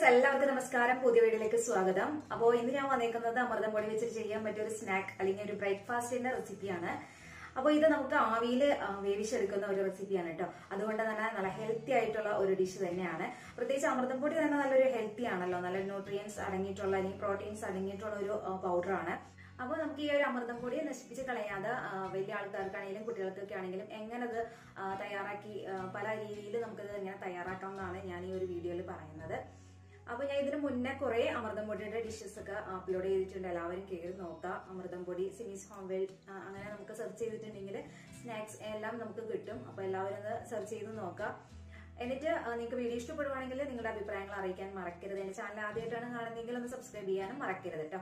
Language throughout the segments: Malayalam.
എല്ലാവർക്കും നമസ്കാരം പുതിയ വീഡിയോയിലേക്ക് സ്വാഗതം അപ്പോൾ ഇന്ന് ഞാൻ വന്നേക്കുന്നത് അമൃതം പൊടി വെച്ചിട്ട് ചെയ്യാൻ പറ്റിയ ഒരു സ്നാക്ക് അല്ലെങ്കിൽ ഒരു ബ്രേക്ക്ഫാസ്റ്റിന്റെ റെസിപ്പിയാണ് അപ്പോൾ ഇത് നമുക്ക് ആവിയിൽ വേവിച്ചെടുക്കുന്ന ഒരു റെസിപ്പിയാണ് കേട്ടോ അതുകൊണ്ട് തന്നെ നല്ല ഹെൽത്തി ആയിട്ടുള്ള ഒരു ഡിഷ് തന്നെയാണ് പ്രത്യേകിച്ച് അമൃതം പൊടി തന്നെ നല്ലൊരു ഹെൽത്തി ആണല്ലോ നല്ല ന്യൂട്രിയൻസ് അടങ്ങിയിട്ടുള്ള അല്ലെങ്കിൽ പ്രോട്ടീൻസ് അടങ്ങിയിട്ടുള്ള ഒരു പൗഡറാണ് അപ്പോൾ നമുക്ക് ഈ ഒരു അമൃതം പൊടി നശിപ്പിച്ച് കളയാതെ ആ, വലിയ ആൾക്കാർക്കാണെങ്കിലും കുട്ടികൾക്കൊക്കെ ആണെങ്കിലും എങ്ങനെ അത് ആ, തയ്യാറാക്കി ആ, പല രീതിയിൽ നമുക്കത് എങ്ങനെ തയ്യാറാക്കാം എന്നാണ് ഞാൻ ഈ ഒരു വീഡിയോയിൽ പറയുന്നത് അപ്പോൾ ഞാൻ ഇതിന് മുന്നേ കുറേ അമൃതം പൊടിയുടെ ഡിഷസ് ഒക്കെ അപ്ലോഡ് ചെയ്തിട്ടുണ്ട് എല്ലാവരും കയറി നോക്കാം അമൃതം പൊടി സിമീസ് ഹോംവെൽ അങ്ങനെ നമുക്ക് സെർച്ച് ചെയ്തിട്ടുണ്ടെങ്കിൽ സ്നാക്സ് എല്ലാം നമുക്ക് കിട്ടും അപ്പോൾ എല്ലാവരും ഒന്ന് സെർച്ച് ചെയ്ത് നോക്കാം എന്നിട്ട് ആ, നിങ്ങൾക്ക് വീഡിയോ ഇഷ്ടപ്പെടുവാണെങ്കിൽ നിങ്ങളുടെ അഭിപ്രായങ്ങൾ അറിയിക്കാൻ മറക്കരുത് എൻ്റെ ചാനൽ ആദ്യമായിട്ടാണ് കാണുന്നതെങ്കിൽ ഒന്ന് സബ്സ്ക്രൈബ് ചെയ്യാനും മറക്കരുത് കേട്ടോ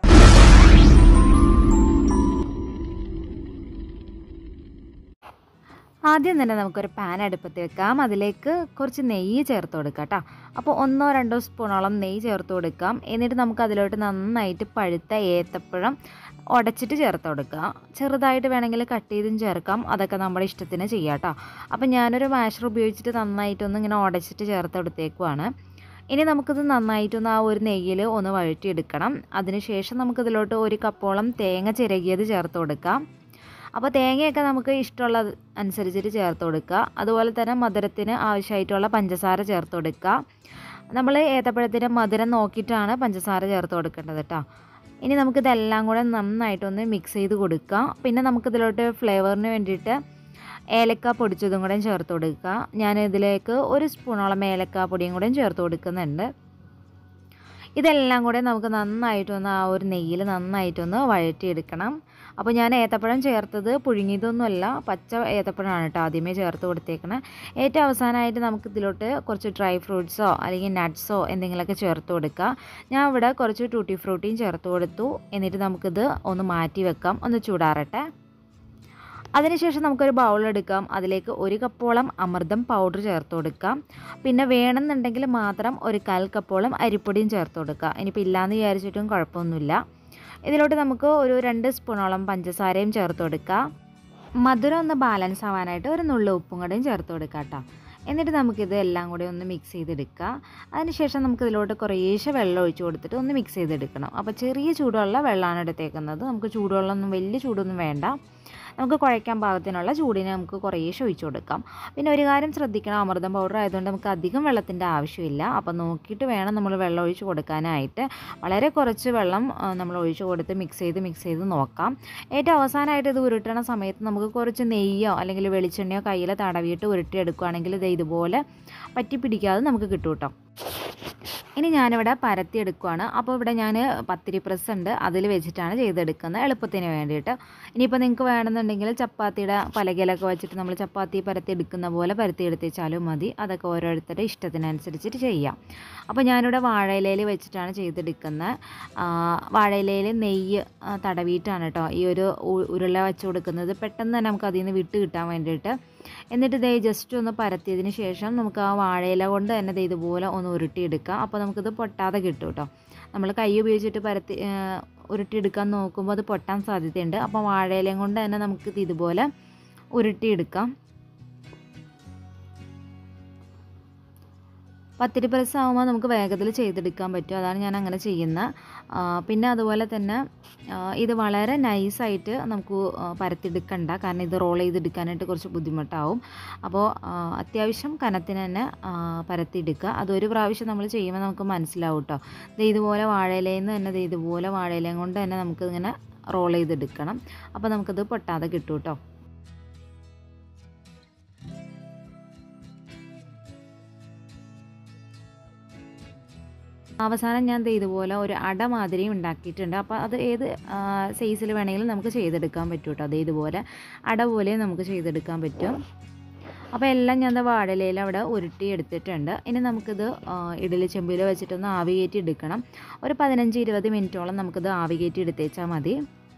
ആദ്യം തന്നെ നമുക്കൊരു പാൻ അടുപ്പത്ത് വെക്കാം അതിലേക്ക് കുറച്ച് നെയ്യ് ചേർത്ത് കൊടുക്കാം കേട്ടോ അപ്പോൾ ഒന്നോ രണ്ടോ സ്പൂണോളം നെയ്യ് ചേർത്ത് കൊടുക്കാം എന്നിട്ട് നമുക്ക് അതിലോട്ട് നന്നായിട്ട് പഴുത്ത ഏത്തപ്പഴം ഉടച്ചിട്ട് ചേർത്ത് കൊടുക്കുക ചെറുതായിട്ട് വേണമെങ്കിൽ കട്ട് ചെയ്തും ചേർക്കാം അതൊക്കെ നമ്മുടെ ഇഷ്ടത്തിന് ചെയ്യാം കേട്ടോ അപ്പോൾ ഞാനൊരു മാഷർ ഉപയോഗിച്ചിട്ട് നന്നായിട്ടൊന്ന് ഇങ്ങനെ ഉടച്ചിട്ട് ചേർത്ത് എടുത്തേക്കുവാണ് ഇനി നമുക്കിത് നന്നായിട്ടൊന്ന് ആ ഒരു നെയ്യിൽ ഒന്ന് വഴറ്റിയെടുക്കണം അതിനുശേഷം നമുക്കിതിലോട്ട് ഒരു കപ്പോളം തേങ്ങ ചിരകിയത് ചേർത്ത് കൊടുക്കാം അപ്പോൾ തേങ്ങയൊക്കെ നമുക്ക് ഇഷ്ടമുള്ള അനുസരിച്ചിട്ട് ചേർത്ത് കൊടുക്കുക അതുപോലെ തന്നെ മധുരത്തിന് ആവശ്യമായിട്ടുള്ള പഞ്ചസാര ചേർത്ത് കൊടുക്കുക നമ്മൾ ഏത്തപ്പഴത്തിൻ്റെ മധുരം നോക്കിയിട്ടാണ് പഞ്ചസാര ചേർത്ത് കൊടുക്കേണ്ടത് കേട്ടോ ഇനി നമുക്കിതെല്ലാം കൂടെ നന്നായിട്ടൊന്ന് മിക്സ് ചെയ്ത് കൊടുക്കുക പിന്നെ നമുക്കിതിലോട്ട് ഫ്ലേവറിന് വേണ്ടിയിട്ട് ഏലക്ക പൊടിച്ചതും കൂടെ ചേർത്ത് കൊടുക്കുക ഞാൻ ഇതിലേക്ക് ഒരു സ്പൂണോളം ഏലക്ക പൊടിയും കൂടെ ചേർത്ത് കൊടുക്കുന്നുണ്ട് ഇതെല്ലാം കൂടെ നമുക്ക് നന്നായിട്ടൊന്ന് ആ ഒരു നെയ്യിൽ നന്നായിട്ടൊന്ന് വഴറ്റിയെടുക്കണം അപ്പോൾ ഞാൻ ഏത്തപ്പഴം ചേർത്തത് പുഴുങ്ങിയതൊന്നുമല്ല പച്ച ഏത്തപ്പഴമാണ് കേട്ടോ ആദ്യമേ ചേർത്ത് കൊടുത്തേക്കണേ ഏറ്റവും അവസാനമായിട്ട് നമുക്ക് ഇതിലോട്ട് കുറച്ച് ഡ്രൈ ഫ്രൂട്ട്സോ അല്ലെങ്കിൽ നട്ട്സോ എന്തെങ്കിലുമൊക്കെ ചേർത്ത് കൊടുക്കുക ഞാൻ ഇവിടെ കുറച്ച് ടൂട്ടി ഫ്രൂട്ടിയും ചേർത്ത് കൊടുത്തു എന്നിട്ട് നമുക്കിത് ഒന്ന് മാറ്റി വെക്കാം ഒന്ന് ചൂടാറട്ടെ അതിനുശേഷം നമുക്കൊരു ബൗൾ എടുക്കാം അതിലേക്ക് ഒരു കപ്പോളം അമൃതം പൗഡർ ചേർത്ത് കൊടുക്കാം പിന്നെ വേണമെന്നുണ്ടെങ്കിൽ മാത്രം ഒരു കാൽ കപ്പോളം അരിപ്പൊടിയും ചേർത്ത് കൊടുക്കുക ഇനിയിപ്പോൾ ഇല്ലയെന്ന് വിചാരിച്ചിട്ടും കുഴപ്പമൊന്നുമില്ല ഇതിലോട്ട് നമുക്ക് ഒരു രണ്ട് സ്പൂണോളം പഞ്ചസാരയും ചേർത്ത് കൊടുക്കുക മധുരം ഒന്ന് ബാലൻസ് ആവാനായിട്ട് ഒരു നുള്ളു ഉപ്പും കൂടെയും ചേർത്ത് കൊടുക്കുക കേട്ടോ എന്നിട്ട് നമുക്കിത് എല്ലാം കൂടി ഒന്ന് മിക്സ് ചെയ്തെടുക്കുക അതിനുശേഷം നമുക്ക് ഇതിലോട്ട് കുറേശ്ശെ വെള്ളം ഒഴിച്ച് കൊടുത്തിട്ട് ഒന്ന് മിക്സ് ചെയ്തെടുക്കണം അപ്പോൾ ചെറിയ ചൂടുള്ള വെള്ളമാണ് എടുത്തേക്കുന്നത് നമുക്ക് ചൂടുവെള്ളമൊന്നും വലിയ ചൂടൊന്നും വേണ്ട നമുക്ക് കുഴയ്ക്കാൻ പാകത്തിനുള്ള ചൂടിന് നമുക്ക് കുറേശ്ശെ ഒഴിച്ച് കൊടുക്കാം പിന്നെ ഒരു കാര്യം ശ്രദ്ധിക്കണം അമൃതം പൗഡർ ആയതുകൊണ്ട് നമുക്ക് അധികം വെള്ളത്തിൻ്റെ ആവശ്യമില്ല അപ്പോൾ നോക്കിയിട്ട് വേണം നമ്മൾ വെള്ളം ഒഴിച്ച് കൊടുക്കാനായിട്ട് വളരെ കുറച്ച് വെള്ളം ആ, നമ്മൾ ഒഴിച്ച് കൊടുത്ത് മിക്സ് ചെയ്ത് മിക്സ് ചെയ്ത് നോക്കാം ഏറ്റവും അവസാനമായിട്ട് ഇത് ഉരുട്ടണ സമയത്ത് നമുക്ക് കുറച്ച് നെയ്യോ അല്ലെങ്കിൽ വെളിച്ചെണ്ണയോ കയ്യിൽ തടവിയിട്ട് ഉരുട്ടിയെടുക്കുകയാണെങ്കിൽ ഇത് ഇതുപോലെ പറ്റി പിടിക്കാതെ നമുക്ക് കിട്ടും കേട്ടോ ഇനി ഞാനിവിടെ പരത്തി എടുക്കുവാണ് അപ്പോൾ ഇവിടെ ഞാൻ പത്തിരി പ്രസ് ഉണ്ട് അതിൽ വെച്ചിട്ടാണ് ചെയ്തെടുക്കുന്നത് എളുപ്പത്തിന് വേണ്ടിയിട്ട് ഇനിയിപ്പോൾ നിങ്ങൾക്ക് വേണമെന്നുണ്ടെങ്കിൽ ചപ്പാത്തിയുടെ പലകയിലൊക്കെ വെച്ചിട്ട് നമ്മൾ ചപ്പാത്തി പരത്തി എടുക്കുന്ന പോലെ പരത്തി എടുത്തേച്ചാലും മതി അതൊക്കെ ഓരോരുത്തരുടെ ഇഷ്ടത്തിനനുസരിച്ചിട്ട് ചെയ്യാം അപ്പോൾ ഞാനിവിടെ വാഴയിലയിൽ വെച്ചിട്ടാണ് ചെയ്തെടുക്കുന്നത് ആ, വാഴയിലയിൽ നെയ്യ് ആ, തടവിയിട്ടാണ് കേട്ടോ ഈ ഒരു ഉ- ഉരുള വെച്ച് കൊടുക്കുന്നത് പെട്ടെന്ന് തന്നെ നമുക്ക് അതിൽ നിന്ന് വിട്ട് കിട്ടാൻ വേണ്ടിയിട്ട് എന്നിട്ട് ഇതേ ജസ്റ്റ് ഒന്ന് പരത്തിയതിന് ശേഷം നമുക്ക് ആ വാഴയില കൊണ്ട് തന്നെ ദേ ഇതുപോലെ ഒന്ന് ഉരുട്ടിയെടുക്കാം അപ്പോൾ നമുക്കിത് പൊട്ടാതെ കിട്ടും കേട്ടോ നമ്മൾ കൈ ഉപയോഗിച്ചിട്ട് പരത്തി ആ, ഉരുട്ടിയെടുക്കാൻ നോക്കുമ്പോൾ അത് പൊട്ടാൻ സാധ്യതയുണ്ട് അപ്പോൾ വാഴയിലയും കൊണ്ട് തന്നെ നമുക്കിത് ഇതുപോലെ ഉരുട്ടിയെടുക്കാം പത്തിരി പ്രസ് ആകുമ്പോൾ നമുക്ക് വേഗത്തിൽ ചെയ്തെടുക്കാൻ പറ്റും അതാണ് ഞാൻ അങ്ങനെ ചെയ്യുന്നത് ആ, പിന്നെ അതുപോലെ തന്നെ ആ, ഇത് വളരെ നൈസായിട്ട് നമുക്ക് ആ, പരത്തിയെടുക്കണ്ട കാരണം ഇത് റോൾ ചെയ്തെടുക്കാനായിട്ട് കുറച്ച് ബുദ്ധിമുട്ടാവും അപ്പോൾ ആ, അത്യാവശ്യം കനത്തിന് തന്നെ ആ, പരത്തിയെടുക്കുക അതൊരു പ്രാവശ്യം നമ്മൾ ചെയ്യുമ്പോൾ നമുക്ക് മനസ്സിലാവും കേട്ടോ ഇത് ഇതുപോലെ വാഴയിലയിൽ നിന്ന് തന്നെ ദേ ഇതുപോലെ വാഴയിലയും കൊണ്ട് തന്നെ നമുക്ക് ഇങ്ങനെ റോൾ ചെയ്തെടുക്കണം അപ്പോൾ നമുക്കത് പൊട്ടാതെ കിട്ടും കേട്ടോ അവസാനം ഞാൻ ദേ ഇതുപോലെ ഒരു അട മാതിരി ഉണ്ടാക്കിയിട്ടുണ്ട് അപ്പോൾ അത് ഏത് സൈസിൽ വേണമെങ്കിലും നമുക്ക് ചെയ്തെടുക്കാൻ പറ്റും കേട്ടോ അത് ഇതുപോലെ അട പോലെ നമുക്ക് ചെയ്തെടുക്കാൻ പറ്റും അപ്പോൾ എല്ലാം ഞാൻ ദാ വാഴയിലയിൽ അവിടെ ഉരുട്ടി എടുത്തിട്ടുണ്ട് ഇനി നമുക്കിത് ആ, ഇഡ്ഡലി ചെമ്പിൽ വെച്ചിട്ടൊന്ന് ആവി കയറ്റി എടുക്കണം ഒരു പതിനഞ്ച് ഇരുപത് മിനിറ്റോളം നമുക്കിത് ആവി കയറ്റി എടുത്തേച്ചാൽ മതി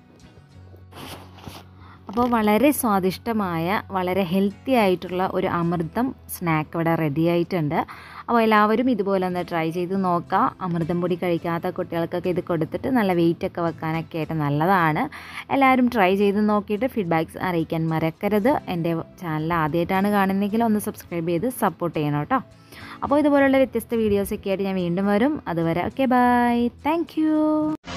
അപ്പോൾ വളരെ സ്വാദിഷ്ടമായ വളരെ ഹെൽത്തി ആയിട്ടുള്ള ഒരു അമൃതം സ്നാക്ക് ഇവിടെ റെഡി ആയിട്ടുണ്ട് അപ്പോൾ എല്ലാവരും ഇതുപോലെ ഒന്ന് ട്രൈ ചെയ്ത് നോക്കുക അമൃതം പൊടി കഴിക്കാത്ത കുട്ടികൾക്കൊക്കെ ഇത് കൊടുത്തിട്ട് നല്ല വെയിറ്റ് ഒക്കെ വെക്കാനൊക്കെ ആയിട്ട് നല്ലതാണ് എല്ലാവരും ട്രൈ ചെയ്ത് നോക്കിയിട്ട് ഫീഡ്ബാക്ക്സ് അറിയിക്കാൻ മറക്കരുത് എൻ്റെ ചാനൽ ആദ്യമായിട്ടാണ് കാണുന്നതെങ്കിൽ ഒന്ന് സബ്സ്ക്രൈബ് ചെയ്ത് സപ്പോർട്ട് ചെയ്യണം കേട്ടോ അപ്പോൾ ഇതുപോലുള്ള വ്യത്യസ്ത വീഡിയോസൊക്കെ ആയിട്ട് ഞാൻ വീണ്ടും വരും അതുവരെ ഓക്കെ ബൈ താങ്ക്